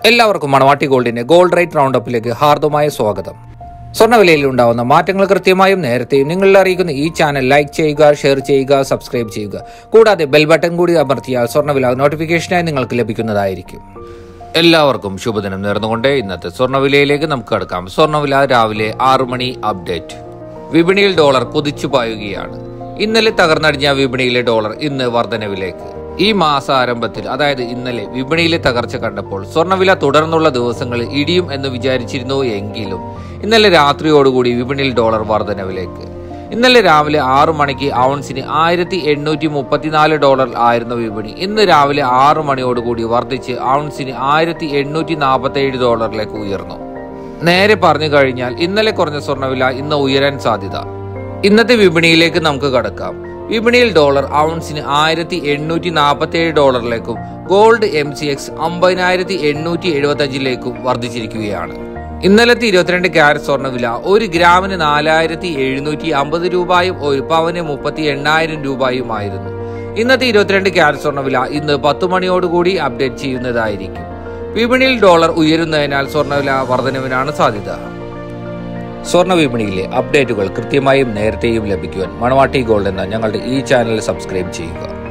എല്ലാവർക്കും മണവാട്ടി ഗോൾഡിന്റെ gold rate round അപ്പിലേക്ക് ഹാർദമായ സ്വാഗതം സ്വർണ്ണവിലയിൽ ഉണ്ടാവുന്ന മാറ്റങ്ങൾ കൃത്യമായും നേരത്തെയും നിങ്ങളിൽ അറിയിക്കുന്ന ഈ ചാനൽ ലൈക്ക് ചെയ്യുക ഷെയർ ചെയ്യുക സബ്സ്ക്രൈബ് ചെയ്യുക കൂടാതെ ബെൽ ബട്ടൺ കൂടി അമർത്തിയാൽ സ്വർണ്ണവില നോട്ടിഫിക്കേഷനായി നിങ്ങൾക്ക് ലഭിക്കുന്നതായിരിക്കും എല്ലാവർക്കും ശുഭദിനം നേർന്നുകൊണ്ട് ഇന്നത്തെ സ്വർണ്ണവിലയിലേക്ക് നമുക്ക് കടക്കാം സ്വർണ്ണവില രാവിലെ ആറു മണി അപ്ഡേറ്റ് വിപണിയിൽ ഡോളർ കുതിച്ചു പായുകയാണ് ഇന്നലെ തകർന്നടിഞ്ഞ വിപണിയിലെ ഡോളർ ഇന്ന് വർധനവിലേക്ക് ഈ മാസ ആരംഭത്തിൽ അതായത് ഇന്നലെ വിപണിയിലെ തകർച്ച കണ്ടപ്പോൾ സ്വർണ്ണവില തുടർന്നുള്ള ദിവസങ്ങളിൽ ഇടിയും എന്ന് വിചാരിച്ചിരുന്നു എങ്കിലും ഇന്നലെ രാത്രിയോടുകൂടി വിപണിയിൽ ഡോളർ വർധനവിലേക്ക് ഇന്നലെ രാവിലെ ആറു മണിക്ക് ഔൺസിന് ആയിരത്തി എണ്ണൂറ്റി മുപ്പത്തിനാല് ഡോളർ ആയിരുന്ന വിപണി ഇന്ന് രാവിലെ ആറു മണിയോടുകൂടി വർദ്ധിച്ച് ഔൺസിന് ആയിരത്തി എണ്ണൂറ്റി നാൽപ്പത്തി ഏഴ് ഡോളറിലേക്ക് ഉയർന്നു നേരെ പറഞ്ഞു കഴിഞ്ഞാൽ ഇന്നലെ കുറഞ്ഞ സ്വർണ്ണവില ഇന്ന് ഉയരാൻ സാധ്യത ഇന്നത്തെ വിപണിയിലേക്ക് നമുക്ക് കടക്കാം വിപണിയിൽ ഡോളർ ഔൺസിന് ആയിരത്തി എണ്ണൂറ്റി നാൽപ്പത്തി ഏഴ് ഡോളറിലേക്കും ഗോൾഡ് എം സി എക്സ് അമ്പതിനായിരത്തി എണ്ണൂറ്റി എഴുപത്തി അഞ്ചിലേക്കും വർദ്ധിച്ചിരിക്കുകയാണ് ഇന്നലത്തെ ഇരുപത്തിരണ്ട് ക്യാരറ്റ് സ്വർണ്ണവില ഒരു ഗ്രാമിന് നാലായിരത്തി എഴുന്നൂറ്റി അമ്പത് രൂപയും ഒരു പവന് മുപ്പത്തി എണ്ണായിരം രൂപയുമായിരുന്നു ഇന്നത്തെ ഇരുപത്തിരണ്ട് ക്യാരറ്റ് സ്വർണ്ണവില ഇന്ന് പത്ത് മണിയോടുകൂടി അപ്ഡേറ്റ് ചെയ്യുന്നതായിരിക്കും വിപണിയിൽ ഡോളർ ഉയരുന്നതിനാൽ സ്വർണ്ണവില വർധനവിനാണ് സാധ്യത സ്വർണ്ണ വിപണിയിലെ അപ്ഡേറ്റുകൾ കൃത്യമായും നേരത്തെയും ലഭിക്കുവാൻ മണവാട്ടി ഗോൾഡ് എന്ന ഞങ്ങളുടെ ഈ ചാനൽ സബ്സ്ക്രൈബ് ചെയ്യുക